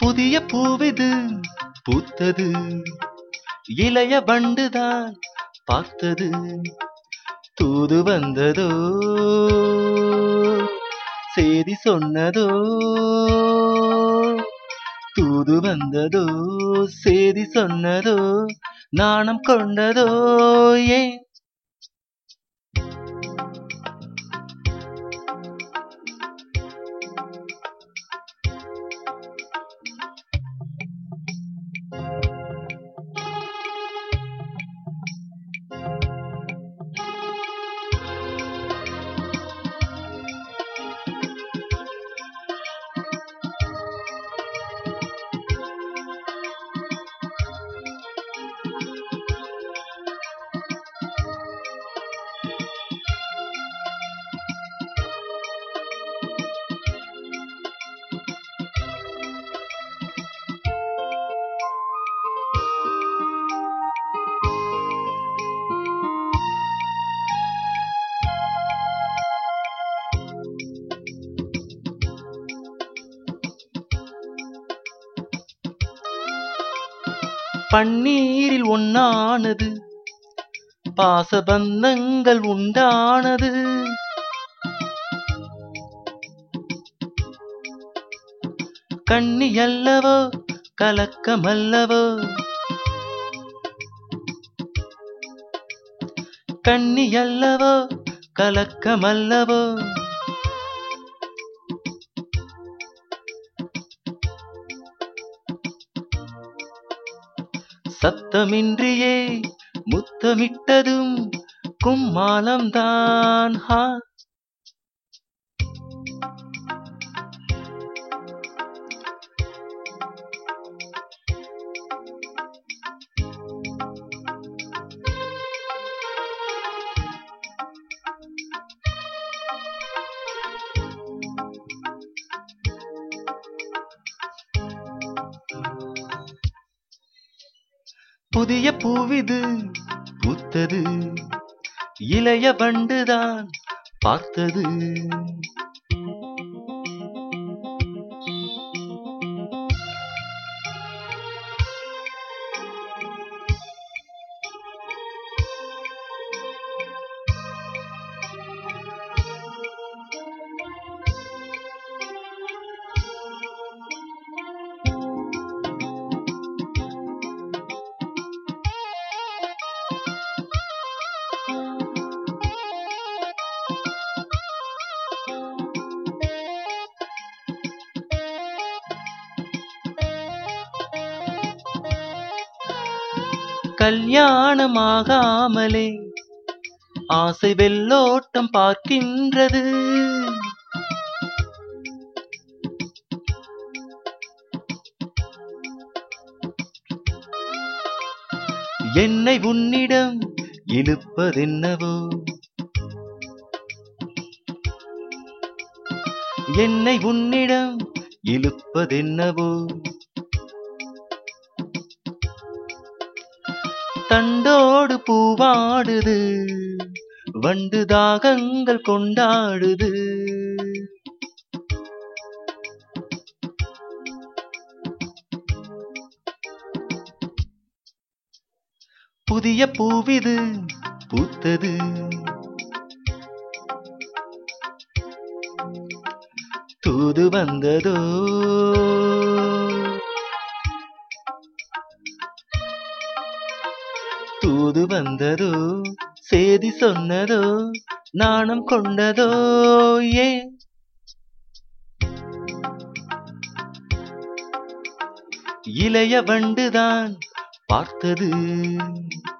புதிய பூவிது பூத்தது இளைய வண்டுதான் பார்த்தது தூது வந்ததோ செய்தி சொன்னதோ தூது வந்ததோ செய்தி சொன்னதோ நாணம் கொண்டதோ ஏன் பன்னீரில் ஒன்னானது பாசபந்தங்கள் உண்டானது கண்ணியல்லவோ கலக்கமல்லவோ கண்ணியல்லவோ கலக்கமல்லவோ சத்தமின்றியே முத்தமிட்டதும் கும்மாளம்தான் ஹா புதிய பூவிது பூத்தது இளைய வண்டுதான் பார்த்தது கல்யாணமாகாமலே ஆசை வெள்ளோட்டம் பார்க்கின்றது என்னை உன்னிடம் இழுப்பதென்னவோ என்னை உன்னிடம் இழுப்பதென்னவோ தண்டோடு பூவாடுது வண்டு தாகங்கள் கொண்டாடுது புதிய பூவிது பூத்தது தூது வந்ததோ தூது வந்ததோ செய்தி சொன்னதோ நாணம் கொண்டதோ ஏன் இளைய வண்டுதான் பார்த்தது